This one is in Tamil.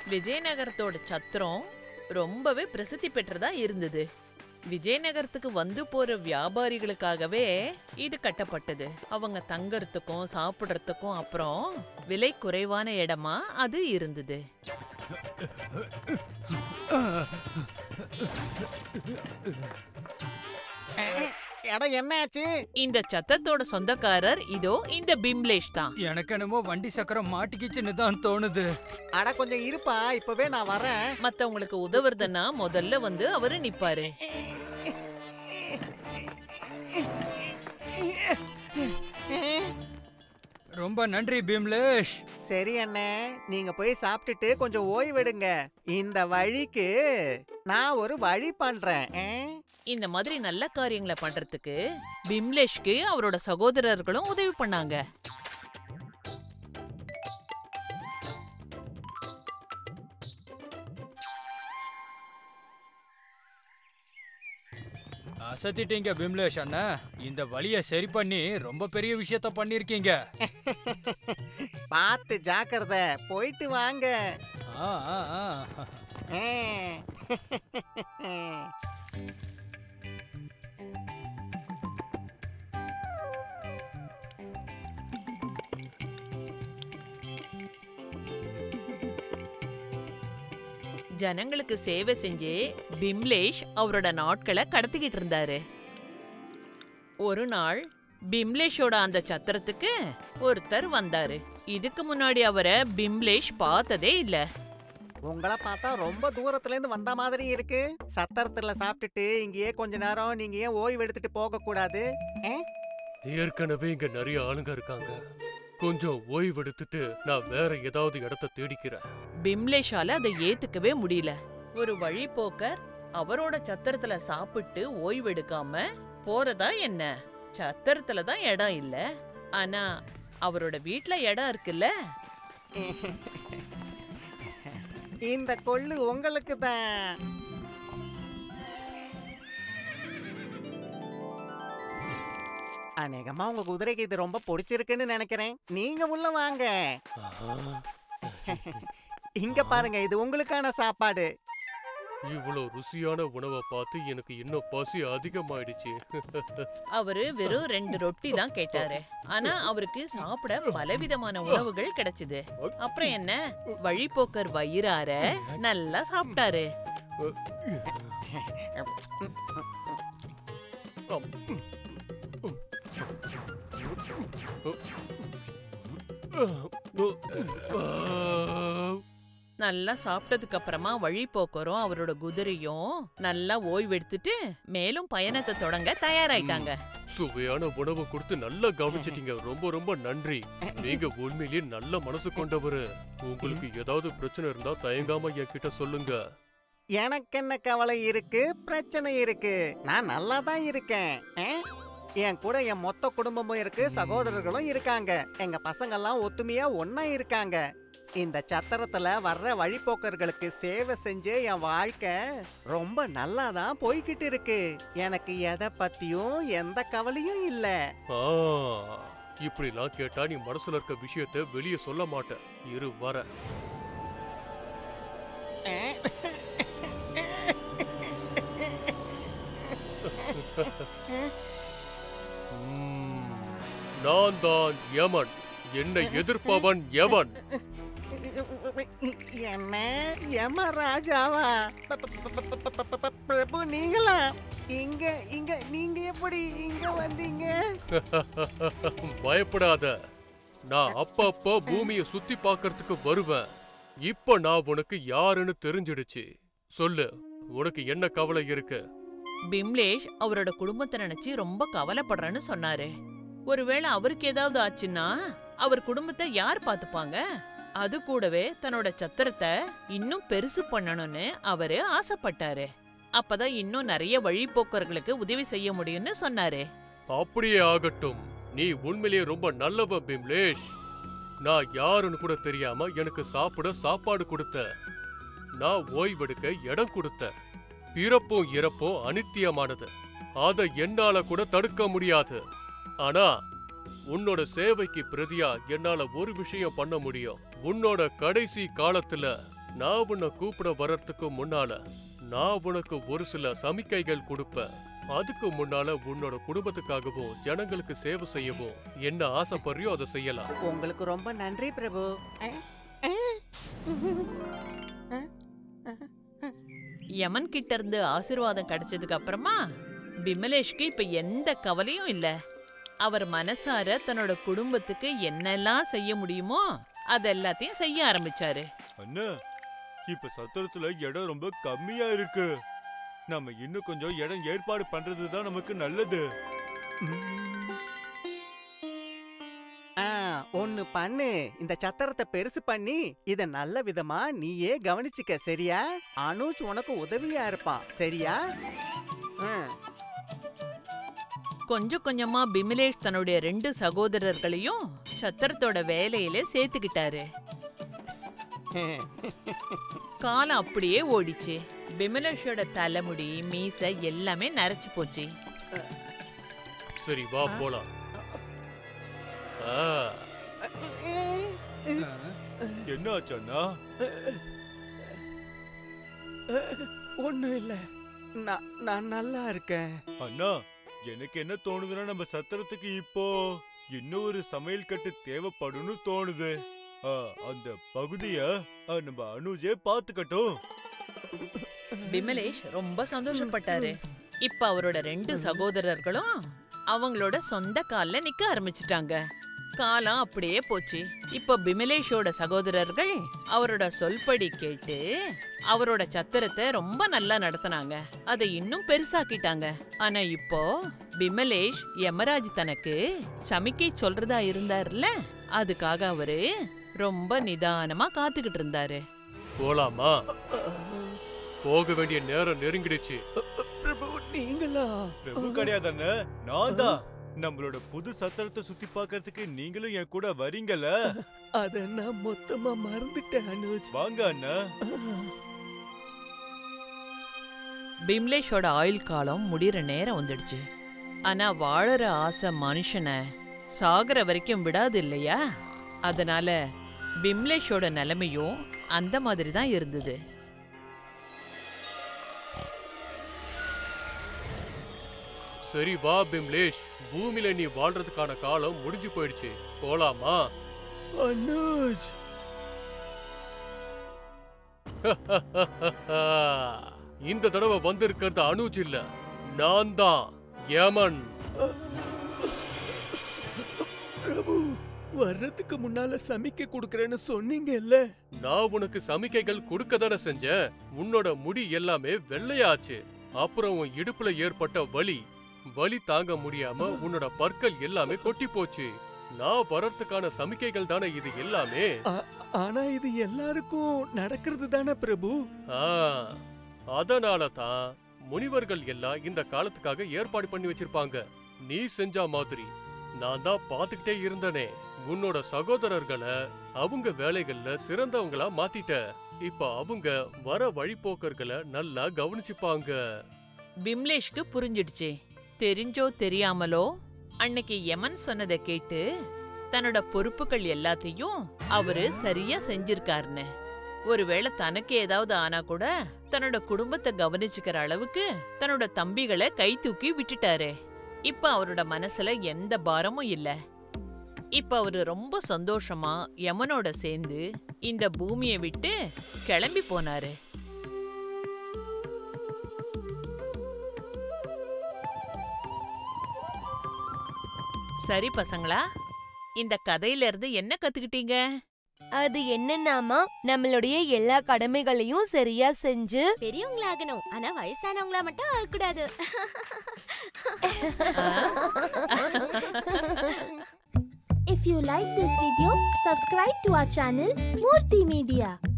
விஜயநகரத்தோட சத்திரம் ரொம்பவே பிரசித்தி பெற்றதா இருந்தது விஜயநகரத்துக்கு வந்து போற வியாபாரிகளுக்காகவே இது கட்டப்பட்டது அவங்க தங்கறதுக்கும் சாப்பிடுறதுக்கும் அப்புறம் விலை குறைவான இடமா அது இருந்தது இடம் என்னாச்சு இந்த சத்தத்தோட சொந்தக்காரர் இதோ இந்த பிம்லேஷ் தான் எனக்கு என்னமோ வண்டி சக்கரம் மாட்டிக்கிச்சுன்னு தான் தோணுது அட கொஞ்சம் இருப்பா இப்பவே நான் வரேன் மத்தவங்களுக்கு உதவுறதுன்னா முதல்ல வந்து அவரு நிப்பாரு ரொம்ப நன்றி பீம்லேஷ் சரி அண்ணே நீங்க போய் சாப்பிட்டுட்டு கொஞ்சம் ஓய்வெடுங்க இந்த வழிக்கு நான் ஒரு வழி பண்றேன் ஆ? இந்த மாதிரி நல்ல காரியங்களை பண்றதுக்கு பிம்லேஷ்க்கு அவரோட சகோதரர்களும் உதவி பண்ணாங்க அசத்திட்டீங்க பீம்லேஷ் அண்ணா இந்த வழியை சரி பண்ணி ரொம்ப பெரிய விஷயத்த பண்ணிருக்கீங்க பார்த்து ஜாக்கிரத போயிட்டு வாங்க ஆ, ஆ, ஆ. ஆ. ஜனங்களுக்கு சேவை செஞ்சு பிம்லேஷ் அவரோட நாட்களை கடத்திக்கிட்டு இருந்தாரு ஒரு நாள் பிம்லேஷோட அந்த சத்திரத்துக்கு ஒருத்தர் வந்தாரு இதுக்கு முன்னாடி அவரை பிம்லேஷ் பார்த்ததே இல்ல உங்களை பார்த்தா ரொம்ப தூரத்துல இருந்து வந்த மாதிரி இருக்கு சத்திரத்துல சாப்பிட்டுட்டு இங்கேயே கொஞ்ச நேரம் நீங்க ஏன் ஓய்வு எடுத்துட்டு போக கூடாது ஆ? ஏற்கனவே இங்க நிறைய ஆளுங்க இருக்காங்க கொஞ்சம் ஓய்வெடுத்துட்டு நான் வேற ஏதாவது இடத்த தேடிக்கிறேன் பிம்லேஷால அதை ஏத்துக்கவே முடியல ஒரு வழிபோக்கர் அவரோட சத்திரத்துல சாப்பிட்டு ஓய்வெடுக்காம போறதா என்ன சத்திரத்துல தான் இடம் இல்ல ஆனா அவரோட வீட்ல இடம் இருக்குல்ல இந்த கொள்ளு உங்களுக்கு தான் அநேகமா உங்க குதிரைக்கு இது ரொம்ப பிடிச்சிருக்குன்னு நினைக்கிறேன் நீங்க உள்ள வாங்க இங்க பாருங்க இது உங்களுக்கான சாப்பாடு இவ்வளவு ருசியான உணவை பார்த்து எனக்கு இன்னும் பசி அதிகமாயிடுச்சு அவரு வெறும் ரெண்டு ரொட்டி தான் கேட்டாரு ஆனா அவருக்கு சாப்பிட பலவிதமான உணவுகள் கிடைச்சது அப்புறம் என்ன வழிபோக்கர் வயிறார நல்லா சாப்பிட்டாரு நல்லா சாப்பிட்டதுக்கு அப்புறமா வழிபோக்கரும் அவரோட குதிரையும் நல்லா ஓய்வெடுத்துட்டு மேலும் பயணத்தை தொடங்க தயாராயிட்டாங்க சுவையான உணவு கொடுத்து நல்லா கவனிச்சிட்டீங்க ரொம்ப ரொம்ப நன்றி நீங்க உண்மையிலேயே நல்ல மனசு கொண்டவரு உங்களுக்கு ஏதாவது பிரச்சனை இருந்தா தயங்காம என்கிட்ட சொல்லுங்க எனக்கு என்ன கவலை இருக்கு பிரச்சனை இருக்கு நான் நல்லா தான் இருக்கேன் ஆ? என் கூட என் மொத்த குடும்பமும் இருக்கு சகோதரர்களும் இருக்காங்க எங்க பசங்கெல்லாம் ஒத்துமையா ஒண்ணா இருக்காங்க இந்த சத்திரத்துல வர்ற வழிபோக்கர்களுக்கு சேவை செஞ்சு என் வாழ்க்கை ரொம்ப நல்லா தான் போய்கிட்டு இருக்கு எனக்கு எதை பத்தியும் எந்த கவலையும் இல்ல ஆ இப்படிலாம் கேட்டா நீ மனசுல இருக்க விஷயத்த வெளியே சொல்ல மாட்ட இரு வர நான் தான் யமன் என்னை எதிர்ப்பவன் எவன் என்ன யமராஜாவா ப- ப- ப- ப- ப- ப- ப- பிரபு நீங்களா இங்க இங்க நீங்க எப்படி இங்க வந்தீங்க பயப்படாத நான் அப்பப்போ பூமியை சுத்தி பார்க்கறதுக்கு வருவேன் இப்ப நான் உனக்கு யாருன்னு தெரிஞ்சிடுச்சு சொல்லு உனக்கு என்ன கவலை இருக்கு பிம்லேஷ் அவரோட குடும்பத்தை நினைச்சு ரொம்ப கவலைப்படுறேன்னு சொன்னாரு ஒருவேளை அவருக்கு ஏதாவது ஆச்சுன்னா அவர் குடும்பத்தை யார் பாத்துப்பாங்க அது கூடவே தன்னோட சத்திரத்தை இன்னும் பெருசு பண்ணணும்னு அவரு ஆசைப்பட்டாரு அப்பதான் இன்னும் நிறைய வழிபோக்கர்களுக்கு உதவி செய்ய முடியும்னு சொன்னாரு அப்படியே ஆகட்டும் நீ உண்மையிலேயே ரொம்ப நல்லவன் பிம்லேஷ் நான் யாருன்னு கூட தெரியாம எனக்கு சாப்பிட சாப்பாடு கொடுத்த நான் ஓய்வெடுக்க இடம் கொடுத்த பிறப்பும் இறப்பும் அனித்தியமானது அத என்னால கூட தடுக்க முடியாது ஆனா உன்னோட சேவைக்கு பிரதியா என்னால ஒரு விஷயம் பண்ண முடியும் உன்னோட கடைசி காலத்துல நான் உன்னை கூப்பிட வர்றதுக்கு முன்னால நான் உனக்கு ஒரு சில சமிக்கைகள் கொடுப்பேன் அதுக்கு முன்னால உன்னோட குடும்பத்துக்காகவும் ஜனங்களுக்கு சேவை செய்யவும் என்ன ஆசைப்படுறியோ அதை செய்யலாம் உங்களுக்கு ரொம்ப நன்றி பிரபு அஹ், அஹ். யமன் கிட்ட இருந்து ஆசீர்வாதம் கிடைச்சதுக்கு அப்புறமா பிமலேஷ்க்கு இப்ப எந்த கவலையும் இல்ல அவர் மனசார தன்னோட குடும்பத்துக்கு என்னெல்லாம் செய்ய முடியுமோ அதெல்லாத்தையும் செய்ய ஆரம்பிச்சாரு அண்ணா இப்ப சத்திரத்துல இடம் ரொம்ப கம்மியா இருக்கு நம்ம இன்னும் கொஞ்சம் இடம் ஏற்பாடு பண்றது தான் நமக்கு நல்லது ஆ, ஒண்ணு பண்ணு இந்த சத்திரத்தை பெருசு பண்ணி இத நல்ல விதமா நீயே கவனிச்சுக்க சரியா அனுஜ் உனக்கு உதவியா இருப்பான் சரியா ம். கொஞ்சம் கொஞ்சமா பிமலேஷ் தன்னுடைய ரெண்டு சகோதரர்களையும் சத்திரத்தோட வேலையில சேர்த்துக்கிட்டாரு காலம் அப்படியே ஓடிச்சு பிமலேஷோட தலைமுடி மீசை எல்லாமே நரைச்சு போச்சு சரி வா போலாம் ஆ, என்ன ஆச்சு அண்ணா ஒண்ணும் இல்ல நான் நான் நல்லா இருக்கேன் அண்ணா எனக்கு என்ன தோணுதுன்னா நம்ம சத்திரத்துக்கு இப்போ இன்னும் ஒரு சமையல் கட்டு தேவைப்படும்னு தோணுது ஆ, அந்த பகுதிய ஆ, நம்ம அனுஜே பாத்துக்கட்டும் பிமலேஷ் ரொம்ப சந்தோஷப்பட்டாரு இப்ப அவரோட ரெண்டு சகோதரர்களும் அவங்களோட சொந்த கால்ல நிக்க ஆரம்பிச்சிட்டாங்க காலம் அப்படியே போச்சு இப்ப பிமலேஷோட சகோதரர்கள் அவரோட சொல்படி கேட்டு அவரோட சத்திரத்தை ரொம்ப நல்லா நடத்துனாங்க அதை இன்னும் பெருசாக்கிட்டாங்க ஆனா இப்போ பிமலேஷ் யமராஜ் தனக்கு சமிக்கை சொல்றதா இருந்தார்ல அதுக்காக அவரு ரொம்ப நிதானமா காத்துக்கிட்டு இருந்தாரு போலாமா போக வேண்டிய நேரம் நெருங்கிடுச்சு பிரபு நீங்களா பிரபு கிடையாது அண்ணா நான் தான் நம்மளோட புது சத்திரத்தை சுத்தி பார்க்கிறதுக்கு நீங்களும் என் கூட வரீங்கல்ல அத நான் மொத்தமா மறந்துட்டேன் அனுஜ் வாங்க அண்ணா பிம்லேஷோட ஆயுள் காலம் முடிகிற நேரம் வந்துடுச்சு ஆனா வாழற ஆசை மனுஷனை சாகுற வரைக்கும் விடாது இல்லையா அதனால பிம்லேஷோட நிலைமையும் அந்த மாதிரி தான் இருந்தது சரி வா பிம்லேஷ் பூமியில நீ வாழ்றதுக்கான காலம் முடிஞ்சு போயிடுச்சு போலாமா அனுஜ் இந்த தடவை வந்திருக்கிறது அனுஜ் இல்ல நான் தான் யமன் பிரபு வர்றதுக்கு முன்னால சமைக்க கொடுக்கறேன்னு சொன்னீங்கல்ல நான் உனக்கு சமிக்கைகள் கொடுக்க தானே செஞ்சேன் உன்னோட முடி எல்லாமே வெள்ளையாச்சு அப்புறம் உன் இடுப்புல ஏற்பட்ட வலி வலி தாங்க முடியாம உன்னோட பற்கள் எல்லாமே கொட்டி போச்சு நான் வர்றதுக்கான சமிக்கைகள் தானே இது எல்லாமே ஆனா இது எல்லாருக்கும் நடக்கிறது தானே பிரபு ஆ, அதனால தான் முனிவர்கள் எல்லாம் இந்த காலத்துக்காக ஏற்பாடு பண்ணி வச்சிருப்பாங்க நீ செஞ்ச மாதிரி நான் தான் பாத்துக்கிட்டே இருந்தனே உன்னோட சகோதரர்களை அவங்க வேலைகள்ல சிறந்தவங்களா மாத்திட்ட இப்ப அவங்க வர வழிபோக்கர்களை நல்லா கவனிச்சுப்பாங்க பிம்லேஷ்க்கு புரிஞ்சிடுச்சு தெரிஞ்சோ தெரியாமலோ அன்னைக்கு யமன் சொன்னதை கேட்டு தன்னோட பொறுப்புகள் எல்லாத்தையும் அவரு சரியா செஞ்சிருக்காருன்னு ஒருவேளை தனக்கு ஏதாவது ஆனா கூட தன்னோட குடும்பத்தை கவனிச்சுக்கிற அளவுக்கு தன்னோட தம்பிகளை கை தூக்கி விட்டுட்டாரு இப்ப அவரோட மனசுல எந்த பாரமும் இல்ல இப்ப அவரு ரொம்ப சந்தோஷமா யமனோட சேர்ந்து இந்த பூமியை விட்டு கிளம்பி போனாரு சரி பசங்களா இந்த கதையில இருந்து என்ன கத்துக்கிட்டீங்க அது என்னன்னாமா நம்மளுடைய எல்லா கடமைகளையும் சரியா செஞ்சு பெரியவங்களாகணும் ஆனா வயசானவங்களா மட்டும் ஆகக்கூடாது If you like this video, subscribe to our channel Murthy Media.